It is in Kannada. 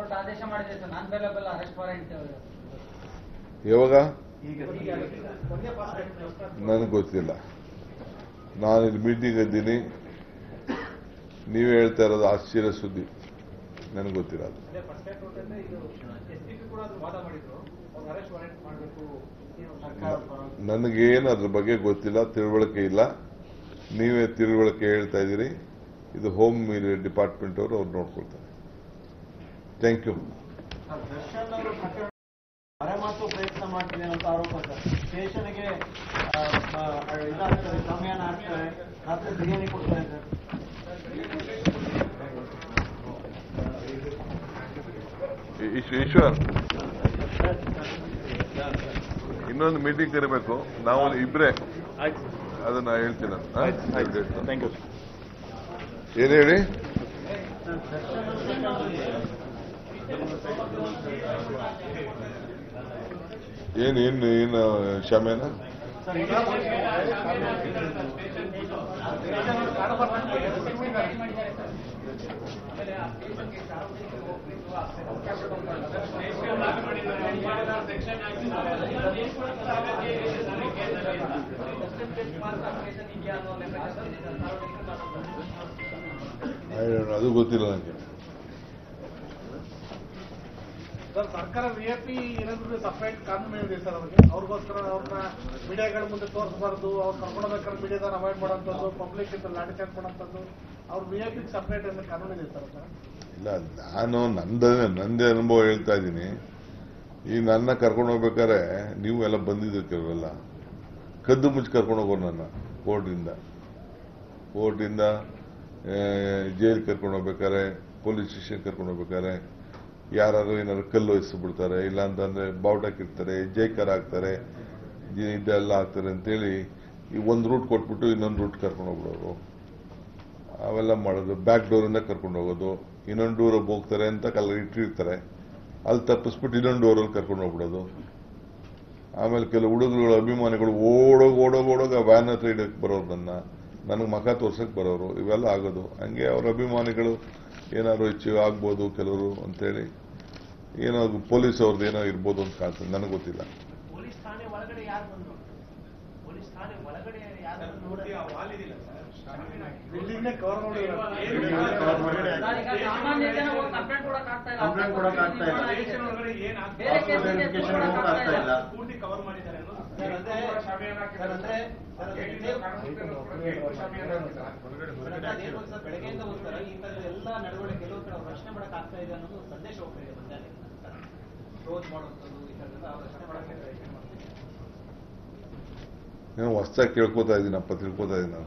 ಕೋರ್ಟ್ ಆದೇಶ ಮಾಡಿದೆ sir non bailable arrest warrant ಯಾವಾಗ ಈಗ ನನಗೆ ಗೊತ್ತಿಲ್ಲ ನಾನು ಇಲ್ಲಿ ಮೀಟಿಂಗ್ ಇದ್ದೀನಿ ನೀವೇ ಹೇಳ್ತಾ ಇರೋದು ಆಶ್ಚರ್ಯ ಸುದ್ದಿ ನನಗೆ ಗೊತ್ತಿಲ್ಲ ಅದು ಅದೇ ಫಸ್ಟ್ ಟೈಮ್ ನೋಡಿದ್ರೆ ಇದು ಎಸ್ ಪಿ ಕೂಡ ಅದು ವಾದ ಮಾಡಿದ್ರು ಅವ್ರು ಅರೆಸ್ಟ್ ವಾರೆಂಟ್ ಮಾಡಬೇಕು ಸರ್ಕಾರದ ಪರವಾಗಿ ನನಗೇನು ಅದ್ರ ಬಗ್ಗೆ ಗೊತ್ತಿಲ್ಲ ತಿಳುವಳಿಕೆ ಇಲ್ಲ ನೀವೇ ತಿಳುವಳಿಕೆ ಹೇಳ್ತಾ ಇದ್ದೀರಿ ಇದು ಹೋಮ್ ಡಿಪಾರ್ಟ್ಮೆಂಟ್ ಅವರು ಅವ್ರು ನೋಡ್ಕೊಳ್ತಾರೆ ಥ್ಯಾಂಕ್ ಯು ದರ್ಶನ್ ಅವರು ಪ್ರಕರಣ ಮರೆಮಾಚುವ ಪ್ರಯತ್ನ ಮಾಡ್ತಿದೆ ಅಂತ ಆರೋಪ ಸರ್ ಸ್ಟೇಷನ್ಗೆ ಇದಾಗ್ತಾರೆ ಸಮಯಾನ ಹಾಕ್ತಾರೆ ರಾತ್ರಿ ಬಿರಿಯಾನಿ ಕೊಡ್ತಾರೆ ಸರ್ ಈಶ್- ಈಶ್ವರ್ ಇನ್ನೊಂದು ಮೀಟಿಂಗ್ ಕರಿಬೇಕು ನಾವು ಇಬ್ರೆ ಅದನ್ನ ಹೇಳ್ತೀನಿ ಥ್ಯಾಂಕ್ ಯು ಏನ್ ಹೇಳಿ ಏನ್ ಏನ್ ಏನು ಶಾಮೇನ ಸರ್ ಈಗ I don't know, ಅದು ಗೊತ್ತಿಲ್ಲ ನನಗೆ ಸರ್ ಸರ್ಕಾರ ವಿ ಎ ಪಿ ಏನಾದ್ರು ಸಪರೇಟ್ ಕಾನೂನು ಇದೆ ಸರ್ ಅವ್ರಿಗೆ ಅವ್ರಿಗೋಸ್ಕರ ಅವ್ರನ್ನ ಮೀಡಿಯಾಗಳ ಮುಂದೆ ತೋರಿಸಬಾರ್ದು ಅವ್ರು ಕರ್ಕೊಂಡೋಗ್ಬೇಕಾದ್ರೆ ಮೀಡಿಯಾದವ್ರು ಅವಾಯ್ಡ್ ಮಾಡೋಂಥದ್ದು ಪಬ್ಲಿಕ್ ಇಂದ ಲಾಠಿ ಚಾರ್ಜ್ ಮಾಡೋಂಥದ್ದು ಅವ್ರ ವಿ ಎ ಪಿ ಸಪರೇಟ್ ಅಂತ ಕಾನೂನು ಇದೆ ಸರ್ ಅದು ಇಲ್ಲ ನಾನು ನಂದೇ ನಂದೇ ಅನುಭವ ಹೇಳ್ತಾ ಇದ್ದೀನಿ ಈಗ ನನ್ನ ಕರ್ಕೊಂಡು ಹೋಗ್ಬೇಕಾದ್ರೆ ನೀವು ಎಲ್ಲ ಬಂದಿದ್ದೀರಿ ಕೆಲವೆಲ್ಲ ಕದ್ದು ಮುಚ್ಚಿ ಕರ್ಕೊಂಡು ಹೋಗೋರು ನನ್ನ ಕೋರ್ಟಿಂದ ಕೋರ್ಟಿಂದ ಜೈಲ್ ಕರ್ಕೊಂಡು ಹೋಗ್ಬೇಕಾದ್ರೆ ಪೊಲೀಸ್ ಸ್ಟೇಷನ್ ಕರ್ಕೊಂಡು ಹೋಗ್ಬೇಕಾದ್ರೆ ಯಾರು ಏನಾದ್ರು ಕಲ್ಲು ಬಿಡ್ತಾರೆ ಇಲ್ಲ ಅಂತಂದ್ರೆ ಬಾವುಟಕ್ಕಿರ್ತಾರೆ ಜೈಕರ್ ಹಾಕ್ತಾರೆ ಜಿ- ಇದೆಲ್ಲ ಹಾಕ್ತಾರೆ ಅಂತೇಳಿ ಈ ಒಂದು ರೂಟ್ ಕೊಟ್ಬಿಟ್ಟು ಇನ್ನೊಂದು ರೂಟ್ ಕರ್ಕೊಂಡು ಹೋಗ್ಬಿಡೋರು ಅವೆಲ್ಲ ಮಾಡೋದು ಬ್ಯಾಕ್ ಡೋರಿಂದ ಕರ್ಕೊಂಡು ಹೋಗೋದು ಇನ್ನೊಂದು ಡೋರ್ ಹೋಗ್ತಾರೆ ಅಂತ ಕಲ್ಲ ಇಟ್ಟಿರ್ತಾರೆ ಅಲ್ಲಿ ತಪ್ಪಿಸ್ಬಿಟ್ಟು ಇನ್ನೊಂದು ಡೋರಲ್ಲಿ ಕರ್ಕೊಂಡು ಹೋಗ್ಬಿಡೋದು ಆಮೇಲೆ ಕೆಲವು ಹುಡುಗರುಗಳ ಅಭಿಮಾನಿಗಳು ಓಡೋಗ್ ಓಡೋಗ್ ಓಡೋಗ ವ್ಯಾನ್ ಹತ್ರ ಇಡಕ್ ಬರೋರು ನನ್ನ ನನಗೆ ಮಖ ತೋರ್ಸಕ್ ಬರೋರು ಇವೆಲ್ಲ ಆಗೋದು ಹಂಗೆ ಅವ್ರ ಅಭಿಮಾನಿಗಳು ಏನಾದ್ರು ಹೆಚ್ಚು ಆಗ್ಬೋದು ಕೆಲವರು ಅಂತೇಳಿ ಏನೋ ಪೊಲೀಸ್ ಅವ್ರದ್ದು ಏನೋ ಇರ್ಬೋದು ಅಂತ ಕಾಣ್ತದೆ ನನಗೆ ಗೊತ್ತಿಲ್ಲ ಪೊಲೀಸ್ ಠಾಣೆ ಒಳಗಡೆ ಯಾರು ಬಂದ್ರು ಪೊಲೀಸ್ ಠಾಣೆ ಒಳಗಡೆ ಯಾರು ಬಿಲ್ಡಿಂಗ್ ಕವರ್ ಮಾಡಿ ಈಗ ಸಾಮಾನ್ಯ ಜನ ಹೋಗಿ ಕಂಪ್ಲೇಂಟ್ ಕೊಡಕ್ ಆಗ್ತಾ ಇಲ್ಲ ಕಂಪ್ಲೇಂಟ್ ಕೊಡಕ್ ಆಗ್ತಾ ಇಲ್ಲ. ಬೇರೆ ಕೇಸ್ ಇದೆ, Identification ಕೊಡಕ್ ಕೂಡ ಆಗ್ತಾ ಇಲ್ಲ. ಪೂರ್ತಿ ಕವರ್ ಮಾಡಿದ್ದಾರೆ ಅನ್ನೋದು ಸರ್ ಅದೇ ಸರ್ ಅಂದ್ರೆ ಸರ್ ಅದೇನು ಸರ್ ಬೆಳಗ್ಗೆಯಿಂದ ಹೋಗ್ತಾರ ಈ ತರ ಎಲ್ಲ ನಡವಳಿಕೆ ಕೆಲವು ಕಡೆ ಅವ್ರು ರಕ್ಷಣೆ ಮಾಡಕ್ ಆಗ್ತಾ ಇದೆ ಅನ್ನೋದು ಒಂದು ಸಂದೇಶ ಹೋಗ್ತಿದೆ ಮಧ್ಯಾಹ್ನ ಕ್ಲೋಸ್ ಮಾಡುವಂಥದ್ದು ಈ ಥರದ್ದೆಲ್ಲ ಅವ್ರು ರಕ್ಷಣೆ ಮಾಡಕ್ಕೆ ಪ್ರಯತ್ನ ಮಾಡ್ತಿದ್ದಾರೆ ಏನೋ ಹೊಸ್ದಾಗಿ ಕೇಳ್ಕೊತಾ ಇದ್ದೀನಪ್ಪ ತಿಳ್ಕೊತಾ ಇದ್ದೀನಿ ನಾನು